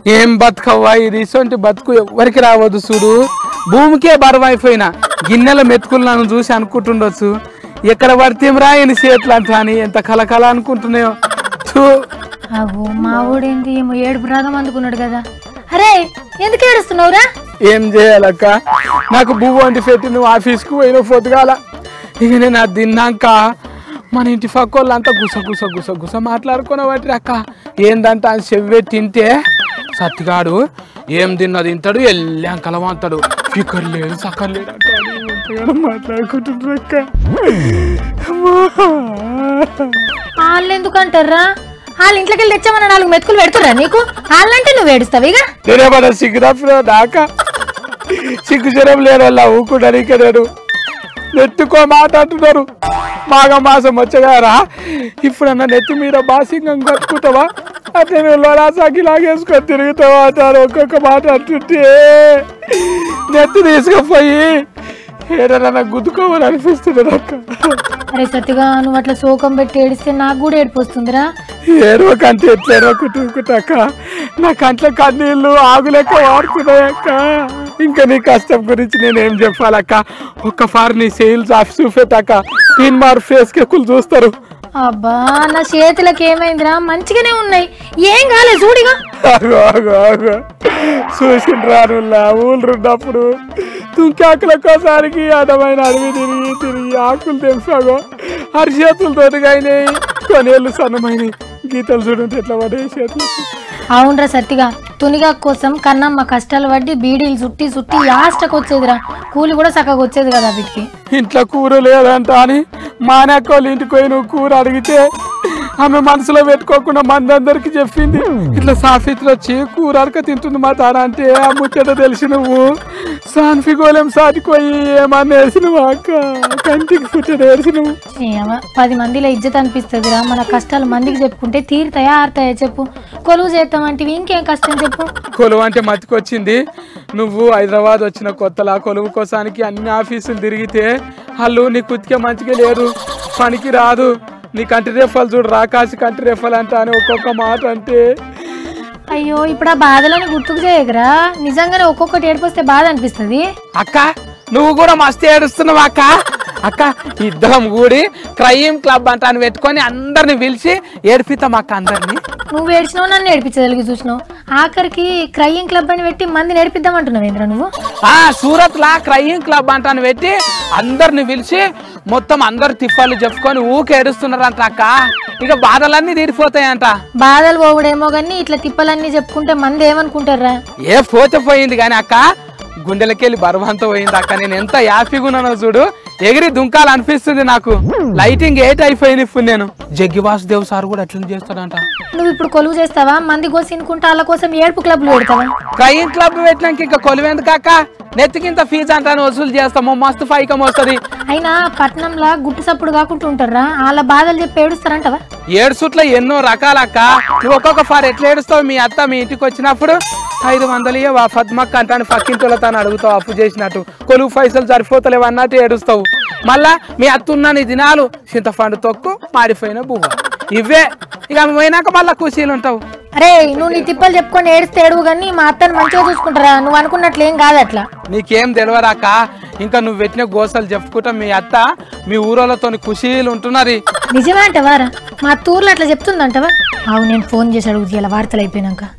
ఏం బతుకవ్వా ఇది ఇసొంటి బతుకు ఎవరికి రావద్దు చూడు భూమికే బరువైపోయినా గిన్నెల మెతుకులు నన్ను చూసి అనుకుంటుండొచ్చు ఎక్కడ పడితే రాయని చేతులు అంట అని ఎంత కలకల అనుకుంటున్నాయో థూ. అగో మా ఊడేంటి ఏమో ఏడుపు రాగం అందుకున్నాడు కదా అరే ఎందుకు ఏడుస్తున్నావురా ఏం చేయాలక్క నాకు భూమి వంటి పెట్టి నువ్వు ఆఫీస్కు పోయిన పొద్దుగాల ఇక నేను అది తిన్నాక మన ఇంటి పక్క వాళ్ళంతా గుస గుస గుస గుస మాట్లాడుకున్న వాటి అక్క ఏందంట అని చెవ్వే తింటే సత్తిగాడు ఏం తిన్నా తింటాడు ఎల్లాం కలవంతాడు ఫికర్ లేదు సక్కర్ లేదు అంటాడు మాట్లాడుకుంటున్నారు అక్క వాళ్ళు ఎందుకు అంటారా వాళ్ళ ఇంట్లోకి వెళ్ళి తెచ్చామన్న నాలుగు మెతుకులు పెడుతురా నీకు వాళ్ళంటే నువ్వు ఏడుస్తావు ఇక నేనే మన సిగ్గురాఫ్లో దాకా సిగ్గు జ్వరం లేరు అలా ఊకుండడానికి నేను నెత్తుకో మాట అంటున్నారు మాఘ మాసం వచ్చగారా ఇప్పుడన్నా నెత్తి మీద బాసింగం కట్టుకుంటావా అట్లా నువ్వు లోలాసాకి లాగేసుకొని తిరుగుతావా అంటారు ఒక్కొక్క మాట అంటుంటే నెత్తి తీసుకుపోయి ఏదైనా గుద్దుకోవాలి అనిపిస్తుంది అక్క అరే సత్తిగా నువ్వు అట్లా శోకం పెట్టి ఏడిస్తే నాకు కూడా ఏడుపు వస్తుందిరా ఏరో కంటే ఎట్లా ఎరవకుంటుకుంటాక నా కంట్లో కన్నీళ్ళు ఆగులేక వాడుతున్నాయక్క ఇంకా నీ కష్టం గురించి నేనేం చెప్పాలక్క ఒక్కసారి నీ సేల్స్ ఆఫ్ చూపెట్టాక తీన్ మార్ ఫేస్ కేకులు చూస్తారు అబ్బా నా చేతులకు ఏమైందిరా మంచిగానే ఉన్నాయి ఏం కాలే చూడిగా ఆగు ఆగు ఆగు చూసిన రానుల్లా ఊళ్ళు ఉన్నప్పుడు తుంకాకులకోసారికి అడమైన అడవి తిరిగి తిరిగి ఆకులు తెంపాగో అరి చేతులతోటి అయినాయి కొనేళ్ళు సన్నమైనవి గీతలు చూడండి ఎట్లా పడే చేతులు అవునరా సత్తిగా తునిగా కోసం కన్నమ్మ కష్టాలు పడి బీడీలు చుట్టి చుట్టి లాస్ట్కి వచ్చేదిరా కూలి కూడా చక్కగా వచ్చేది కదా వీటికి ఇంట్లో కూర లేదంట అని మానక్క వాళ్ళ ఇంటికి పోయి నువ్వు కూర అడిగితే ఆమె మనసులో పెట్టుకోకుండా మందందరికి చెప్పింది ఇట్లా సాఫీత్లో వచ్చి కూర అడక తింటుంది మా తాన అంటే ఆ ముచ్చట తెలిసి నువ్వు సాన్ఫి గోళం సాటిపోయి ఏమన్నా వేసినవు అక్క కంటికి పుట్టడు వేసినవు ఏమ, పది మందిలో ఇజ్జత్ అనిపిస్తుందిరా మన కష్టాలు మందికి చెప్పుకుంటే తీరుతాయా ఆరుతాయా చెప్పు కొలువు చేస్తామంటే ఇంకేం కష్టం చెప్పు కొలువు అంటే మతికొచ్చింది నువ్వు హైదరాబాద్ వచ్చిన కొత్తలా కొలువు కోసానికి అన్ని ఆఫీసులు తిరిగితే వాళ్ళు నీ కుతికే మంచిగా లేరు పనికి రాదు నీ కంటి రెఫలు చూడు రాకాసి కంటి రెఫలు అంట అని ఒక్కొక్క మాట అంటే అయ్యో ఇప్పుడు ఆ బాధలను గుర్తుకు చేయగరా నిజంగానే ఒక్కొక్కటి ఏడిపోస్తే బాధ అనిపిస్తుంది అక్క నువ్వు కూడా మస్తు ఏడుస్తున్నావు అక్క అక్క ఇద్దరం కూడి క్రైమ్ క్లబ్ అంట అని పెట్టుకొని అందరిని పిలిచి ఏడిపిస్తాం అక్క అందరిని నువ్వు ఏడ్చినావు నన్ను ఏడిపించగలిగి చూసినావు ఆఖరికి క్రయింగ్ క్లబ్ అని పెట్టి మంది నేర్పిద్దాం అంటున్నావు ఏంద్రా నువ్వు ఆ సూరత్ లా క్రైమ్ క్లబ్ అంట అని పెట్టి అందరిని పిలిచి మొత్తం అందరు తిఫాలు చెప్పుకొని ఊకే ఏడుస్తున్నారంట అక్క ఇక బాధలన్నీ తీరిపోతాయంట బాధలు పోవుడేమో కానీ ఇట్లా తిప్పలన్నీ చెప్పుకుంటే మంది ఏమనుకుంటారా ఏ పోతే పోయింది కానీ అక్క గుండెలకెళ్ళి బరువంతా పోయింది అక్క నేను ఎంత హ్యాపీగా ఉన్నానో చూడు ఎగిరి దుంకాలు అనిపిస్తుంది నాకు లైటింగ్ ఏట్ అయిపోయింది ఇప్పుడు నేను జగ్గి వాసుదేవ్ సార్ కూడా అట్లనే చేస్తాడంట నువ్వు ఇప్పుడు కొలువు చేస్తావా మంది కోసినుకుంటా వాళ్ళ కోసం ఏడుపు క్లబ్లు పెడతావా క్రైమ్ క్లబ్ పెట్టినాక ఇంకా కొలువెందుకు అక్క నెత్తికింత ఫీజు అంటాను వసూలు చేస్తాము మస్తు ఫైకం వస్తుంది అయినా పట్నంలో గుట్టు సప్పుడు కాకుండా ఉంటారా వాళ్ళ బాధలు చెప్పి ఏడుస్తారంటవా ఏడు సుట్ల ఎన్నో రకాలక్క నువ్వు ఒక్కొక్క ఫార్ ఎట్లా ఏడుస్తావు మీ అత్త మీ ఇంటికి వచ్చినప్పుడు ఐదు వందలు ఇవ్వ ఫద్మక్క అంటాను పక్కింటిలో తాను అడుగుతావు అప్పు చేసినట్టు కొలువు పైసలు సరిపోతలేవు అన్నట్టు ఏడుస్తావు మళ్ళా మీ అత్త ఉన్న నీ దినాలు చింతపండు తొక్కు మాడిపోయిన బువ్వ ఇవే ఇక ఆమె పోయినాక మళ్ళా ఖుషీలు ఉంటావు అరే నువ్వు నీ తిప్పలు చెప్పుకొని ఏడిస్తే ఏడువు కానీ మా అత్తని మంచిగా చూసుకుంటారా నువ్వు అనుకున్నట్లు ఏం కాదు అట్లా నీకేం తెలియరాక ఇంకా నువ్వు పెట్టిన గోసలు చెప్పుకుంటా మీ అత్త మీ ఊరోళ్ళతో ఖుషీలు ఉంటున్నారు నిజమే అంటవారా మా తూర్లో అట్లా చెప్తుందంటవా అవు నేను ఫోన్ చేసి అడుగు ఇలా వార్తలు అయిపోయినాక